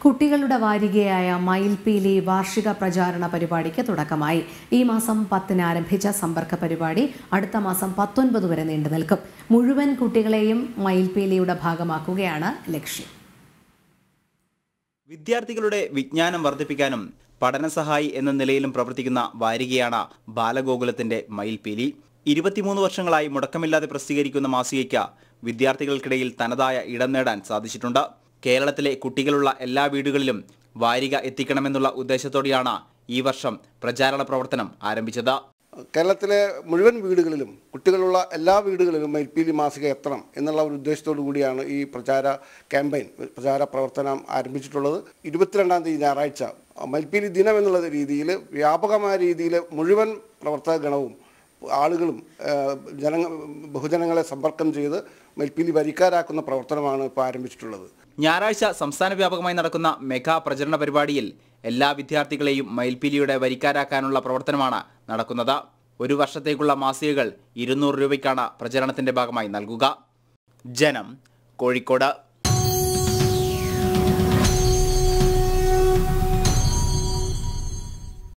കുട്ടികളുടെ വാരികയായ മയിൽപീലി വാർഷിക പ്രചാരണ പരിപാടിക്ക് തുടക്കമായി ഈ മാസം പത്തിന് ആരംഭിച്ച സമ്പർക്ക പരിപാടി അടുത്ത മാസം പത്തൊൻപത് വരെ നീണ്ടു നിൽക്കും മുഴുവൻ കുട്ടികളെയും മയിൽപീലിയുടെ ഭാഗമാക്കുകയാണ് ലക്ഷ്യം വിദ്യാർത്ഥികളുടെ വിജ്ഞാനം വർദ്ധിപ്പിക്കാനും പഠനസഹായി എന്ന നിലയിലും പ്രവർത്തിക്കുന്ന വാരികയാണ് ബാലഗോകുലത്തിന്റെ മയിൽപീലി ഇരുപത്തിമൂന്ന് വർഷങ്ങളായി മുടക്കമില്ലാതെ പ്രസിദ്ധീകരിക്കുന്ന മാസികയ്ക്ക് വിദ്യാർത്ഥികൾക്കിടയിൽ തനതായ ഇടം നേടാൻ സാധിച്ചിട്ടുണ്ട് കേരളത്തിലെ കുട്ടികളുള്ള എല്ലാ വീടുകളിലും വാരിക എത്തിക്കണമെന്നുള്ള ഉദ്ദേശത്തോടെയാണ് ഈ വർഷം പ്രചാരണ പ്രവർത്തനം ആരംഭിച്ചത് കേരളത്തിലെ മുഴുവൻ വീടുകളിലും കുട്ടികളുള്ള എല്ലാ വീടുകളിലും മയിൽപ്പീലി മാസിക എത്തണം എന്നുള്ള ഒരു ഉദ്ദേശത്തോടു കൂടിയാണ് ഈ പ്രചാര ക്യാമ്പയിൻ പ്രചാര പ്രവർത്തനം ആരംഭിച്ചിട്ടുള്ളത് ഇരുപത്തിരണ്ടാം തീയതി ഞായറാഴ്ച മയിൽപ്പീലി ദിനം എന്നുള്ള രീതിയിൽ വ്യാപകമായ രീതിയിൽ മുഴുവൻ പ്രവർത്തക ഗണവും ആളുകളും ഏഹ്, ജന ബഹുജനങ്ങളെ സമ്പർക്കം ചെയ്ത് മയിൽപ്പീലി വരിക്കാരാക്കുന്ന പ്രവർത്തനമാണ് ഇപ്പോൾ ആരംഭിച്ചിട്ടുള്ളത് ഞായറാഴ്ച സംസ്ഥാന വ്യാപകമായി നടക്കുന്ന മെഗാ പ്രചരണ പരിപാടിയിൽ എല്ലാ വിദ്യാർത്ഥികളെയും മയിൽപീലിയുടെ വരിക്കാരാക്കാനുള്ള പ്രവർത്തനമാണ് നടക്കുന്നത് ഒരു വർഷത്തേക്കുള്ള മാസികകൾ ഇരുന്നൂറ് രൂപയ്ക്കാണ് പ്രചരണത്തിന്റെ ഭാഗമായി നൽകുക ജനം കോഴിക്കോട്